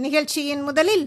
நிகழ்ச்சியின் முதலில்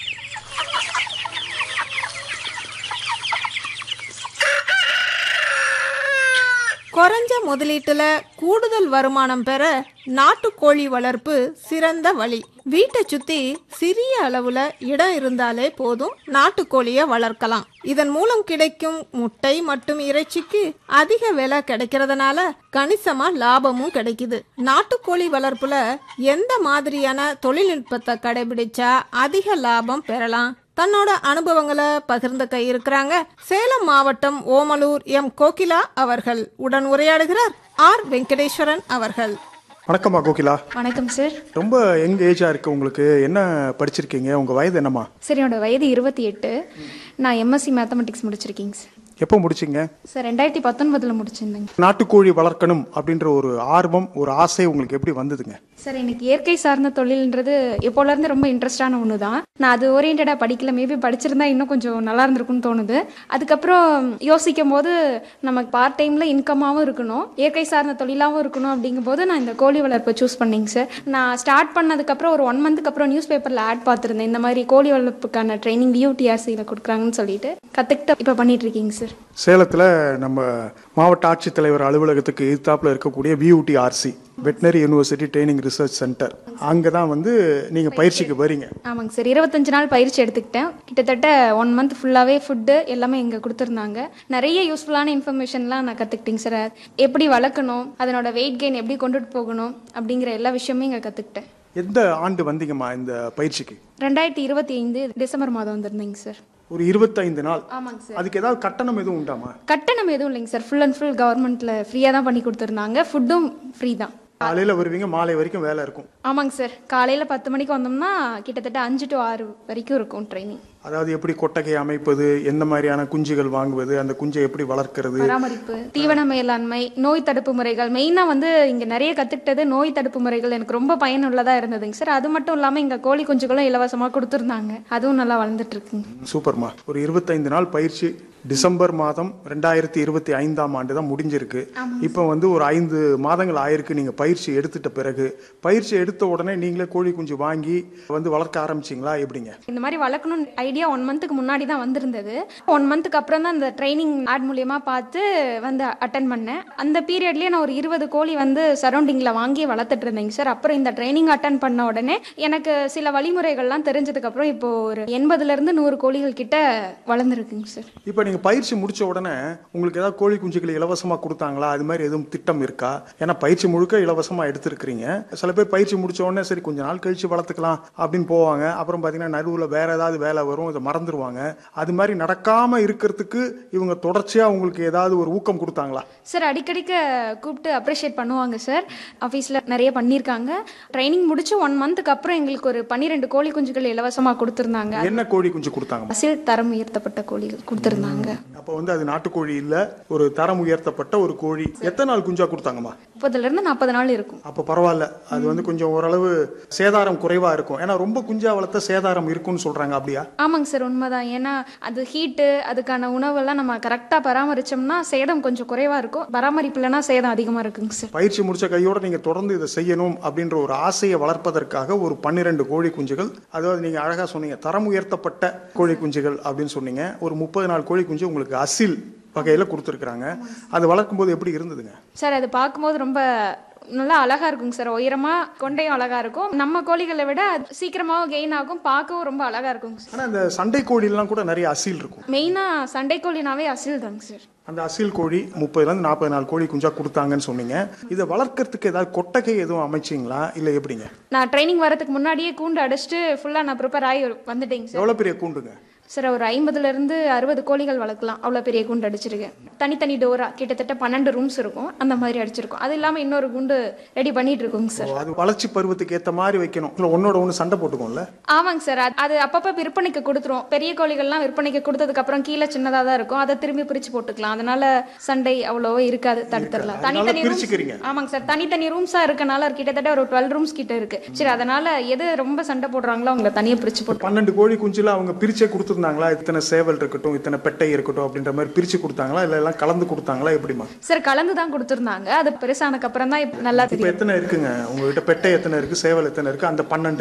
குறைஞ்ச முதலீட்டுல கூடுதல் வருமானம் பெற நாட்டுக்கோழி வளர்ப்பு சிறந்த வழி வீட்டை சுத்தி சிறிய அளவுல இடம் இருந்தாலே போதும் நாட்டுக்கோழியை வளர்க்கலாம் இதன் மூலம் கிடைக்கும் முட்டை மற்றும் இறைச்சிக்கு அதிக விலை கிடைக்கிறதுனால கணிசமா லாபமும் கிடைக்குது நாட்டுக்கோழி வளர்ப்புல எந்த மாதிரியான தொழில்நுட்பத்தை கடைபிடிச்சா அதிக லாபம் பெறலாம் தன்னோட அனுபவங்களை பகிர்ந்துக்க இருக்கிறாங்க சேலம் மாவட்டம் ஓமலூர் எம் கோகிலா அவர்கள் உடன் உரையாடுகிறார் ஆர் வெங்கடேஸ்வரன் அவர்கள் வணக்கம்மா கோகிலா வணக்கம் சார் ரொம்ப யங் ஏஜா இருக்கு உங்களுக்கு என்ன படிச்சிருக்கீங்க உங்க வயது என்னம்மா சார் என்னோட வயது இருபத்தி எட்டு நான் எம்எஸ்சி மேத்தமெட்டிக்ஸ் முடிச்சிருக்கேங்க சார் எப்போ முடிச்சிங்க சார் ரெண்டாயிரத்தி பத்தொன்பதில் முடிச்சிருந்தேங்க நாட்டுக்கோழி வளர்க்கணும் அப்படின்ற ஒரு ஆர்வம் ஒரு ஆசை உங்களுக்கு எப்படி வந்ததுங்க சார் எனக்கு இயற்கை சார்ந்த தொழில்ன்றது எப்போலேருந்து ரொம்ப இன்ட்ரெஸ்டான ஒன்று தான் நான் அது ஓரியன்டாக படிக்கல மேபி படிச்சிருந்தா இன்னும் கொஞ்சம் நல்லா இருந்திருக்கும்னு தோணுது அதுக்கப்புறம் யோசிக்கும் போது நமக்கு பார்ட் டைமில் இன்கமாகவும் இருக்கணும் இயற்கை சார்ந்த தொழிலாகவும் இருக்கணும் அப்படிங்கும்போது நான் இந்த கோழி வளர்ப்பை சூஸ் பண்ணேங்க சார் நான் ஸ்டார்ட் பண்ணதுக்கப்புறம் ஒரு ஒன் மந்த்துக்கு அப்புறம் நியூஸ் பேப்பரில் ஆட் பார்த்துருந்தேன் இந்த மாதிரி கோழி வளர்ப்புக்கான ட்ரைனிங் யூடிஆர்சியில் கொடுக்குறாங்கன்னு சொல்லிட்டு கற்றுக்கிட்டு இப்போ பண்ணிட்டு இருக்கீங்க சார் சேலத்தில் நம்ம மாவட்ட ஆட்சித்தலைவர் அலுவலகத்துக்கு எதிர்த்தாப்புல இருக்கக்கூடிய VUT RC veterinary university training research centre அங்கே தான் வந்து நீங்கள் பயிற்சிக்கு வரீங்க ஆமாங்க சார் இருபத்தஞ்சு நாள் பயிற்சி எடுத்துக்கிட்டேன் கிட்டத்தட்ட ஒன் மந்த் ஃபுல்லாகவே ஃபுட்டு எல்லாமே இங்கே கொடுத்துருந்தாங்க நிறைய யூஸ்ஃபுல்லான இன்ஃபர்மேஷன்லாம் நான் கற்றுக்கிட்டேங்க சார் எப்படி வளர்க்கணும் அதனோட வெயிட் கெயின் எப்படி கொண்டுட்டு போகணும் அப்படிங்கிற எல்லா விஷயமும் இங்கே கற்றுக்கிட்டேன் எந்த ஆண்டு வந்தீங்கம்மா இந்த பயிற்சிக்கு ரெண்டாயிரத்தி இருபத்தி ஐந்து டிசம்பர் மாதம் வந்திருந்தேங்க சார் ஒரு இருபத்தைந்து நாள் ஆமாங்க சார் அதுக்கு ஏதாவது கட்டணம் எதுவும் உண்டாமா கட்டணம் எதுவும் இல்லைங்க சார் ஃபுல் அண்ட் ஃபுல் கவர்மெண்ட்டில் ஃப்ரீயாக தான் பண்ணி கொடுத்துருந்தாங்க ஃபுட்டும் ஃப்ரீ தான் காலையில் வருவீங்க மாலை வரைக்கும் வேலை இருக்கும் ஆமாங்க சார் காலையில் பத்து மணிக்கு வந்தோம்னா கிட்டத்தட்ட அஞ்சு டு ஆறு வரைக்கும் இருக்கும் ட்ரைனிங் அதாவது எப்படி கொட்டகை அமைப்பது எந்த மாதிரியான குஞ்சுகள் வாங்குவது அந்த குஞ்சை எப்படி வளர்க்கிறது பராமரிப்பு தீவன மேலாண்மை நோய் தடுப்பு முறைகள் மெயினாக வந்து இங்கே நிறைய கற்றுக்கிட்டது நோய் தடுப்பு முறைகள் எனக்கு ரொம்ப பயனுள்ளதாக இருந்ததுங்க சார் அது மட்டும் இல்லாமல் இங்கே கோழி குஞ்சுகளும் இலவசமாக கொடுத்துருந்தாங்க அதுவும் நல்லா வளர்ந்துட்டு இருக்குங்க சூப்பர்மா ஒரு இருபத்தைந்து நாள் பயிற்சி டிசம்பர் மாதம் ரெண்டாயிரத்தி இருபத்தி ஐந்தாம் ஆண்டு தான் முடிஞ்சிருக்கு இப்போ வந்து ஒரு ஐந்து மாதங்கள் ஆயிருக்கு நீங்கள் பயிற்சி எடுத்துட்ட பிறகு பயிற்சி எடுத்த உடனே நீங்களே கோழி குஞ்சு வாங்கி வந்து வளர்க்க ஆரம்பிச்சிங்களா எப்படிங்க இந்த மாதிரி வளர்க்கணும் ஐடியா ஒன் மந்த்துக்கு முன்னாடி தான் வந்திருந்தது ஒன் மந்த்துக்கு அப்புறம் தான் இந்த ட்ரைனிங் ஆட் மூலியமா பார்த்து வந்து அட்டன் பண்ணேன் அந்த பீரியட்லேயே நான் ஒரு இருபது கோழி வந்து சரௌண்டிங்கில் வாங்கி வளர்த்துட்டு இருந்தேங்க சார் அப்புறம் இந்த ட்ரைனிங் அட்டன் பண்ண உடனே எனக்கு சில வழிமுறைகள்லாம் தெரிஞ்சதுக்கப்புறம் இப்போ ஒரு எண்பதுலேருந்து நூறு கோழிகள் கிட்ட வளர்ந்துருக்குங்க சார் இப்போ நீங்கள் பயிற்சி முடிச்ச உடனே உங்களுக்கு ஏதாவது கோழி குஞ்சுகளை இலவசமாக கொடுத்தாங்களா அது மாதிரி எதுவும் திட்டம் இருக்கா ஏன்னா பயிற்சி முழுக்க இலவசமாக எடுத்திருக்கிறீங்க சில பேர் பயிற்சி முடிச்ச உடனே சரி கொஞ்ச நாள் கழிச்சு வளர்த்துக்கலாம் அப்படின்னு போவாங்க அப்புறம் பார்த்தீங்கன்னா நடுவில் வேற ஏதாவது வேலை வரும் இதை மறந்துடுவாங்க அது மாதிரி நடக்காம இருக்கிறதுக்கு இவங்க தொடர்ச்சியாக உங்களுக்கு ஏதாவது ஒரு ஊக்கம் கொடுத்தாங்களா சார் அடிக்கடிக்க கூப்பிட்டு அப்ரிஷியேட் பண்ணுவாங்க சார் ஆஃபீஸில் நிறைய பண்ணியிருக்காங்க ட்ரைனிங் முடிச்சு ஒன் மந்த்துக்கு அப்புறம் எங்களுக்கு ஒரு பன்னிரெண்டு கோழி குஞ்சுகள் இலவசமாக கொடுத்துருந்தாங்க என்ன கோழி குஞ்சு கொடுத்தாங்க அசில் தரம் உயர்த்தப்பட்ட கோழிகள் கொடுத்துருந்தாங்க அப்போ வந்து அது நாட்டுக்கோழி இல்ல ஒரு தரம் உயர்த்தப்பட்ட ஒரு கோழி எத்தனை நாள் குஞ்சா கொடுத்தாங்கம்மா முப்பதுலேருந்து நாற்பது நாள் இருக்கும் அப்போ பரவாயில்ல அது வந்து கொஞ்சம் ஓரளவு சேதாரம் குறைவா இருக்கும் ஏன்னா ரொம்ப குஞ்சா வளர்த்த சேதாரம் இருக்கும்னு சொல்றாங்க அப்படியா ஆமாங்க சார் உண்மைதான் ஏன்னா அது ஹீட்டு அதுக்கான உணவெல்லாம் நம்ம கரெக்டாக பராமரிச்சோம்னா சேதம் கொஞ்சம் குறைவாக இருக்கும் பராமரிப்பு இல்லைன்னா சேதம் அதிகமாக இருக்குங்க சார் பயிற்சி முடிச்ச கையோட நீங்க தொடர்ந்து இதை செய்யணும் அப்படின்ற ஒரு ஆசையை வளர்ப்பதற்காக ஒரு பன்னிரெண்டு கோழி குஞ்சுகள் அதாவது நீங்க அழகா சொன்னீங்க தரம் உயர்த்தப்பட்ட கோழி குஞ்சுகள் அப்படின்னு சொன்னீங்க ஒரு முப்பது நாள் கோழி குஞ்சு உங்களுக்கு அசில் வகையில கொடுத்துருக்குறாங்க அது வளர்க்கும் போது எப்படி இருந்ததுங்க சார் அது பார்க்கும்போது ரொம்ப நல்லா அழகா இருக்குங்க சார் உயரமா கொண்டையும் அழகா இருக்கும் நம்ம கோழிகளை விட அது சீக்கிரமாவும் கெயின் ஆகும் பார்க்கவும் ரொம்ப அழகா இருக்குங்க சார் ஆனா இந்த சண்டை கோழிலாம் கூட நிறைய அசில் இருக்கும் மெயினா சண்டை கோழினாவே அசில் தாங்க சார் அந்த அசில் கோழி முப்பதுலேருந்து நாற்பது நாள் கோழி குஞ்சா கொடுத்தாங்கன்னு சொன்னீங்க இதை வளர்க்கறதுக்கு ஏதாவது கொட்டகை எதுவும் அமைச்சிங்களா இல்லை எப்படிங்க நான் ட்ரைனிங் வரதுக்கு முன்னாடியே கூண்டு அடிச்சுட்டு ஃபுல்லாக நான் ப்ரிப்பேர் ஆகி வந்துட்டேங்க சார் எவ்வளோ பெரிய கூண்டுங்க சார் ஒரு ஐம்பதுல இருந்து அறுபது கோழிகள் வளர்க்கலாம் அவ்வளோ பெரிய கூண்டு அடிச்சிருக்கேன் தனித்தனி டோரா கிட்டத்தட்ட பன்னெண்டு ரூம்ஸ் இருக்கும் அந்த மாதிரி அடிச்சிருக்கோம் அது இல்லாமல் இன்னொரு குண்டு ரெடி பண்ணிட்டு இருக்கோங்க சார் ஓ, அது வளர்ச்சி பருவத்துக்கு ஏற்ற மாதிரி வைக்கணும் இல்லை ஒன்னோட ஒன்று சண்டை போட்டுக்கும்ல ஆமாங்க சார் அது- அது அப்பப்போ விற்பனைக்கு கொடுத்துரும் பெரிய கோழிகள்லாம் விற்பனைக்கு கொடுத்ததுக்கு அப்புறம் கீழே சின்னதாக தான் இருக்கும் அதை திரும்பி பிரிச்சு போட்டுக்கலாம் அதனால சண்டை அவ்வளோவா இருக்காது தடுத்துடலாம் அதனால தனித்தனி rooms- பிரிச்சுக்கிறீங்க. ஆமாங்க சார் தனித்தனி ரூம்ஸாக இருக்கனால கிட்டத்தட்ட ஒரு டுவெல் ரூம்ஸ் கிட்ட இருக்கு சரி அதனால எது ரொம்ப சண்டை போடுறாங்களோ அவங்கள தனியாக பிரிச்சு போட்டு பன்னெண்டு கோழி குஞ்சுல அவங்க பிரிச்சே கொடுத்துருந்தாங்களா இத்தனை சேவல் இருக்கட்டும் இத்தனை பெட்டை இருக்கட்டும் அப்படின்ற மாதிரி பிரிச்சு கொடுத்தாங்களா இல்லை எல்லாம் கலந்து கொடுத்தாங்களா எப்படிமா சார் கலந்து தான் கொடுத்துருந்தாங்க அது பெருசானக்கு அப்புறம் தான் இப்ப நல்லா இப்போ தெரியும் எத்தனை இருக்குங்க உங்ககிட்ட பெட்டை எத்தனை இருக்கு சேவல் எத்தனை இருக்கு அந்த பன்னெண்டு